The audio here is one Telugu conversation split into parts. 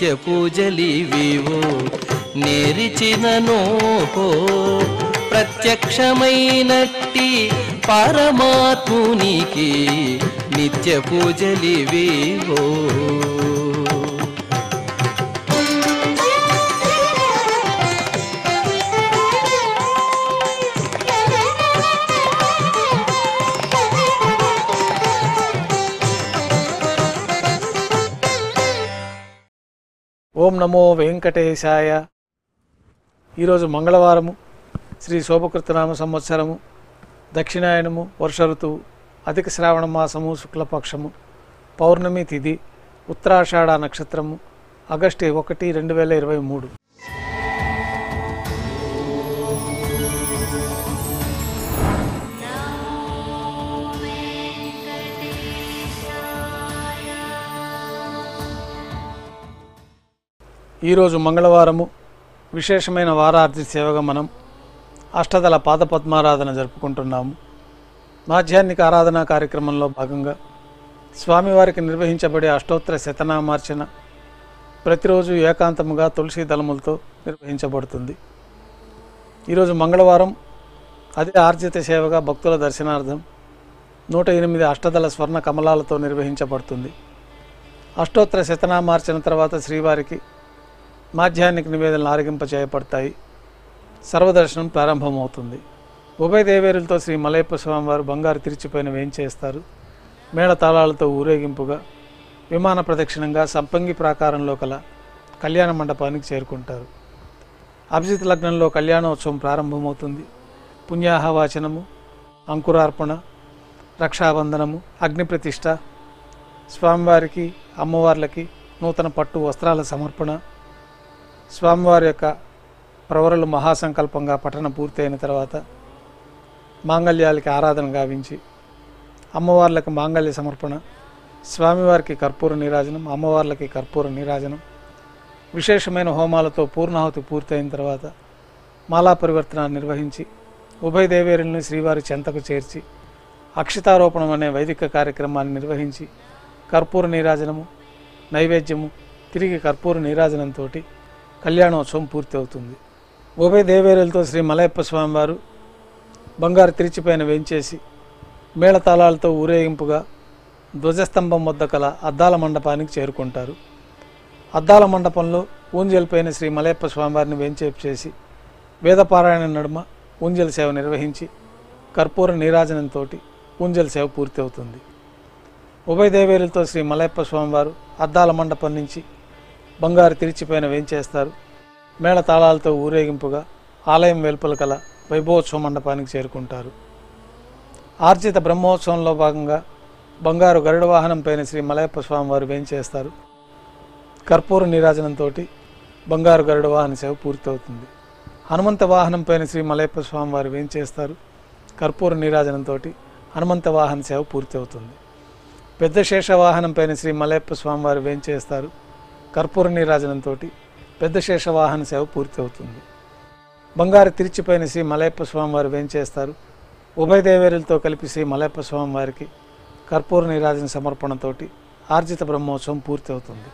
నిత్య పూజలివివో నేరిచినను ప్రత్యక్షమైనట్టి పరమాత్మునికి నిత్య పూజలివివో ఓం నమో వెంకటేశాయ ఈరోజు మంగళవారము శ్రీ శోభకృతనామ సంవత్సరము దక్షిణాయనము వర్ష ఋతువు అధిక శ్రావణ మాసము శుక్లపక్షము పౌర్ణమి తిథి ఉత్తరాషాఢ నక్షత్రము ఆగస్టు ఒకటి రెండు వేల ఇరవై మూడు ఈరోజు మంగళవారము విశేషమైన వారార్థి సేవగా మనం అష్టదళ పాదపద్మారాధన జరుపుకుంటున్నాము మాధ్యాహ్నిక ఆరాధనా కార్యక్రమంలో భాగంగా స్వామివారికి నిర్వహించబడే అష్టోత్తర శతనామార్చన ప్రతిరోజు ఏకాంతముగా తులసి దళములతో నిర్వహించబడుతుంది ఈరోజు మంగళవారం అదే ఆర్జిత సేవగా భక్తుల దర్శనార్థం నూట ఎనిమిది అష్టదళ స్వర్ణ కమలాలతో నిర్వహించబడుతుంది అష్టోత్తర శతనామార్చన తర్వాత శ్రీవారికి మాధ్యాహ్నిక నివేదనలు ఆరగింప చేయబడతాయి సర్వదర్శనం ప్రారంభమవుతుంది ఉభయ దేవేరులతో శ్రీ మలయప్ప స్వామివారు బంగారు తిరిచిపోయిన వేయించేస్తారు మేళ తాళాలతో ఊరేగింపుగా విమాన ప్రదక్షిణంగా సంపంగి ప్రాకారంలో కల కళ్యాణ మండపానికి చేరుకుంటారు అభిజిత్ లగ్నంలో కళ్యాణోత్సవం ప్రారంభమవుతుంది పుణ్యాహవాచనము అంకురార్పణ రక్షాబంధనము అగ్నిప్రతిష్ఠ స్వామివారికి అమ్మవార్లకి నూతన పట్టు వస్త్రాల సమర్పణ స్వామివారి యొక్క ప్రవరలు మహాసంకల్పంగా పఠన పూర్తయిన తర్వాత మాంగళ్యాలకి ఆరాధన గావించి అమ్మవార్లకు మాంగళ్య సమర్పణ స్వామివారికి కర్పూర నీరాజనం అమ్మవార్లకి కర్పూర నీరాజనం విశేషమైన హోమాలతో పూర్ణాహుతి పూర్తయిన తర్వాత మాలా పరివర్తన నిర్వహించి ఉభయ దేవేరుల్ని శ్రీవారి చెంతకు చేర్చి అక్షితారోపణం అనే వైదిక కార్యక్రమాన్ని నిర్వహించి కర్పూర నీరాజనము నైవేద్యము తిరిగి కర్పూర నీరాజనంతో కళ్యాణోత్సవం పూర్తి అవుతుంది ఉభయ దేవేరులతో శ్రీ మలయప్ప స్వామివారు బంగారు తిరిచిపైన వేంచేసి మేళతాళాలతో ఊరేగింపుగా ధ్వజస్తంభం వద్ద కల అద్దాల మండపానికి చేరుకుంటారు అద్దాల మండపంలో ఊంజల్పైన శ్రీ మలయప్ప స్వామివారిని వేంచేపు చేసి వేదపారాయణ నడుమ ఊంజల్ సేవ నిర్వహించి కర్పూర నీరాజనంతో ఊంజల్ సేవ పూర్తి అవుతుంది ఉభయ దేవేరులతో శ్రీ మలయప్ప స్వామివారు అద్దాల మండపం నుంచి బంగారు తిరిచిపైన వేంచేస్తారు మేళ తాళాలతో ఊరేగింపుగా ఆలయం వెలుపల కల వైభవోత్సవ మండపానికి చేరుకుంటారు ఆర్జిత బ్రహ్మోత్సవంలో భాగంగా బంగారు గరుడ వాహనం పైన శ్రీ మలయప్ప స్వామివారు వేంచేస్తారు కర్పూర నీరాజనంతో బంగారు గరుడ వాహన సేవ పూర్తవుతుంది హనుమంత వాహనం పైన శ్రీ మలయప్ప స్వామివారు వేంచేస్తారు కర్పూర నీరాజనంతో హనుమంత వాహన సేవ పూర్తి అవుతుంది పెద్ద శేష వాహనం పైన శ్రీ మలయప్ప స్వామివారు వేంచేస్తారు కర్పూర నీరాజనంతో పెద్ద శేష వాహన సేవ పూర్తి అవుతుంది బంగారు తిరిచిపైన శ్రీ మలయప్ప స్వామివారు వేంచేస్తారు ఉభయ దేవేరులతో కలిపి శ్రీ మలయప్ప స్వామివారికి కర్పూర నీరాజన సమర్పణతోటి ఆర్జిత బ్రహ్మోత్సవం పూర్తి అవుతుంది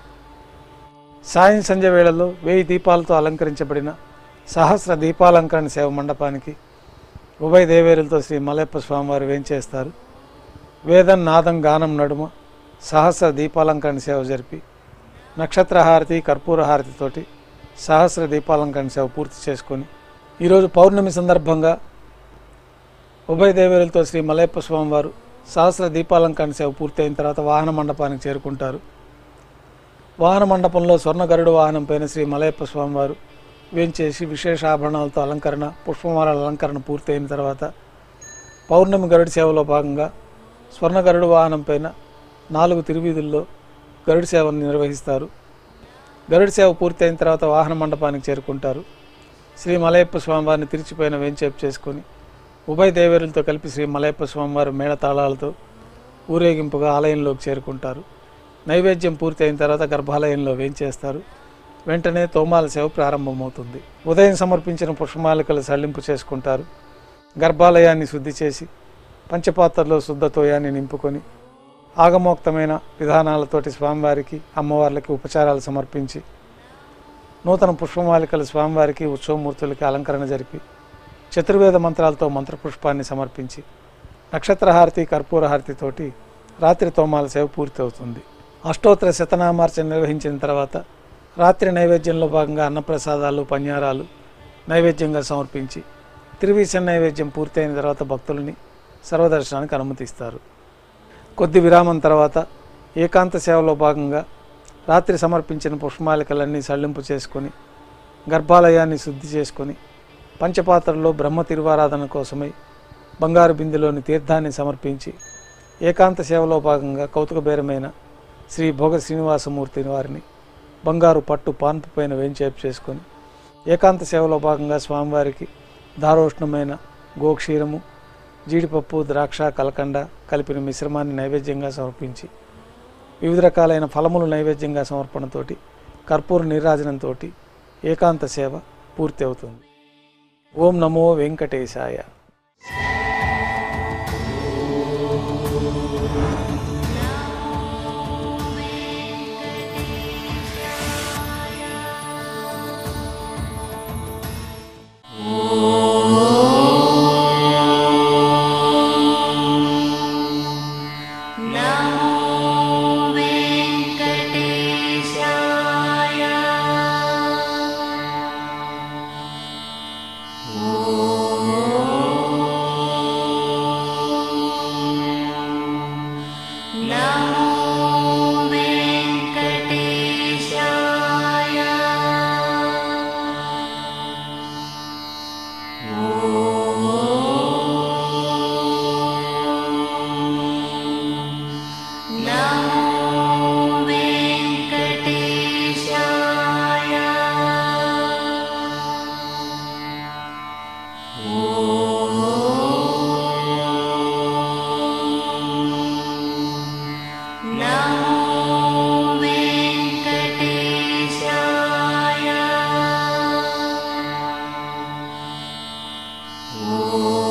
సాయం సంధ్య వేళల్లో వెయ్యి దీపాలతో అలంకరించబడిన సహస్ర దీపాలంకరణ సేవ మండపానికి ఉభయ దేవేరులతో శ్రీ మలయప్ప స్వామివారు వేంచేస్తారు వేదం నాదం గానం నడుమ సహస్ర దీపాలంకరణ సేవ జరిపి నక్షత్రహారతి కర్పూర హారతితోటి సహస్ర దీపాలంకరణ సేవ పూర్తి చేసుకొని ఈరోజు పౌర్ణమి సందర్భంగా ఉభయ దేవేరులతో శ్రీ మలయప్ప స్వామివారు సహస్ర దీపాలంకరణ సేవ పూర్తయిన తర్వాత వాహన మండపానికి చేరుకుంటారు వాహన మండపంలో స్వర్ణ గరుడు వాహనం పైన శ్రీ మలయప్ప స్వామివారు వేంచేసి విశేష ఆభరణాలతో అలంకరణ పుష్పమాల అలంకరణ పూర్తయిన తర్వాత పౌర్ణమి గరుడు సేవలో భాగంగా స్వర్ణ గరుడు వాహనం పైన నాలుగు తిరువీధుల్లో గరుడు సేవను నిర్వహిస్తారు గరుడు సేవ పూర్తయిన తర్వాత వాహన మండపానికి చేరుకుంటారు శ్రీ మలయప్ప స్వామివారిని తిరిచిపోయిన వేంచేపు చేసుకొని ఉభయ దేవేరులతో కలిపి శ్రీ మలయప్ప స్వామివారు మేళతాళాలతో ఊరేగింపుగా ఆలయంలోకి చేరుకుంటారు నైవేద్యం పూర్తయిన తర్వాత గర్భాలయంలో వేంచేస్తారు వెంటనే తోమాల సేవ ప్రారంభమవుతుంది ఉదయం సమర్పించిన పుష్పమాలికలు సళ్లింపు చేసుకుంటారు గర్భాలయాన్ని శుద్ధి చేసి పంచపాత్రలో శుద్ధ తోయాన్ని నింపుకొని ఆగమోక్తమైన విధానాలతోటి స్వామివారికి అమ్మవార్లకి ఉపచారాలు సమర్పించి నూతన పుష్పమాలికలు స్వామివారికి ఉత్సవమూర్తులకి అలంకరణ జరిపి చతుర్వేద మంత్రాలతో మంత్రపుష్పాన్ని సమర్పించి నక్షత్రహారతి కర్పూరహారతితోటి రాత్రి తోమాల సేవ పూర్తి అవుతుంది అష్టోత్తర శతనామార్చన నిర్వహించిన తర్వాత రాత్రి నైవేద్యంలో భాగంగా అన్నప్రసాదాలు పన్యారాలు నైవేద్యంగా సమర్పించి తిరువీసన నైవేద్యం పూర్తయిన తర్వాత భక్తులని సర్వదర్శనానికి అనుమతిస్తారు కొద్ది విరామం తర్వాత ఏకాంత సేవలో భాగంగా రాత్రి సమర్పించిన పుష్పమాలికలన్నీ సళ్ళింపు చేసుకొని గర్భాలయాన్ని శుద్ధి చేసుకొని పంచపాత్రలో బ్రహ్మ తిరువారాధన కోసమై బంగారు బిందెలోని తీర్థాన్ని సమర్పించి ఏకాంత సేవలో భాగంగా కౌతుకబేరమైన శ్రీ భోగ శ్రీనివాసమూర్తి వారిని బంగారు పట్టు పాన్పు పైన వేంచేపు చేసుకొని ఏకాంత సేవలో భాగంగా స్వామివారికి దారోష్ణమైన గోక్షీరము జీడిపప్పు ద్రాక్ష కలకండ కలిపిన మిశ్రమాన్ని నైవేద్యంగా సమర్పించి వివిధ రకాలైన ఫలములు నైవేద్యంగా సమర్పణతోటి కర్పూర నీరాజనంతో ఏకాంత సేవ పూర్తి అవుతుంది ఓం నమో వెంకటేశాయ ఓ